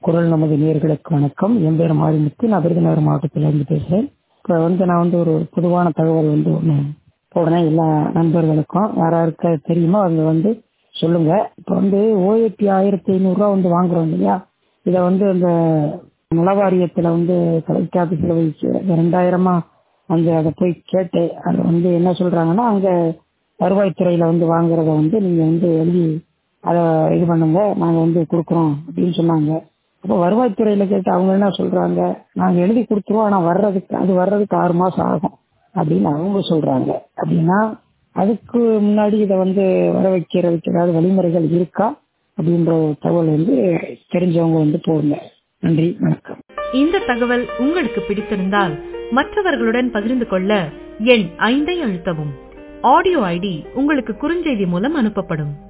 குரல் நமது நேர்களுக்கு வணக்கம் என் பேர் மாரிமுத்து நான் விருதுநகர் மாவட்டத்திலிருந்து பேசுகிறேன் இப்போ வந்து நான் வந்து ஒரு பொதுவான தகவல் வந்து ஒன்று போடுறேன் எல்லா நண்பர்களுக்கும் யாராருக்கு தெரியுமோ அவங்க வந்து சொல்லுங்க இப்போ வந்து ஓஏபி ஆயிரத்தி ஐநூறுரூவா வந்து வாங்குறோம் இல்லையா இதை வந்து அந்த நல வாரியத்தில் வந்து கலெக்டர் ஆஃபீஸில் போய் ரெண்டாயிரமா அந்த அதை போய் கேட்டு அது வந்து என்ன சொல்கிறாங்கன்னா அங்கே வருவாய்த்துறையில் வந்து வாங்குறத வந்து நீங்கள் வந்து எழுதி அதை இது பண்ணுங்க நாங்கள் வந்து கொடுக்குறோம் அப்படின்னு சொன்னாங்க அப்போ வருவாய்த்துறையில் கேட்டு அவங்க என்ன சொல்கிறாங்க நாங்கள் எழுதி கொடுத்துருவோம் ஆனால் வர்றதுக்கு அது வர்றதுக்கு ஆறு மாதம் ஆகும் அப்படின்னு அவங்க சொல்கிறாங்க அப்படின்னா அதுக்கு முன்னாடி இதை வந்து வர வைக்கிறதுக்கு ஏதாவது வழிமுறைகள் இருக்கா அப்படின்ற ஒரு தகவல் வந்து தெரிஞ்சவங்க வந்து போடுங்க நன்றி வணக்கம் இந்த தகவல் உங்களுக்கு பிடித்திருந்தால் மற்றவர்களுடன் பகிர்ந்து கொள்ள எண் ஐந்தை அழுத்தவும் ஆடியோ ஐடி உங்களுக்கு குறுஞ்செய்தி மூலம் அனுப்பப்படும்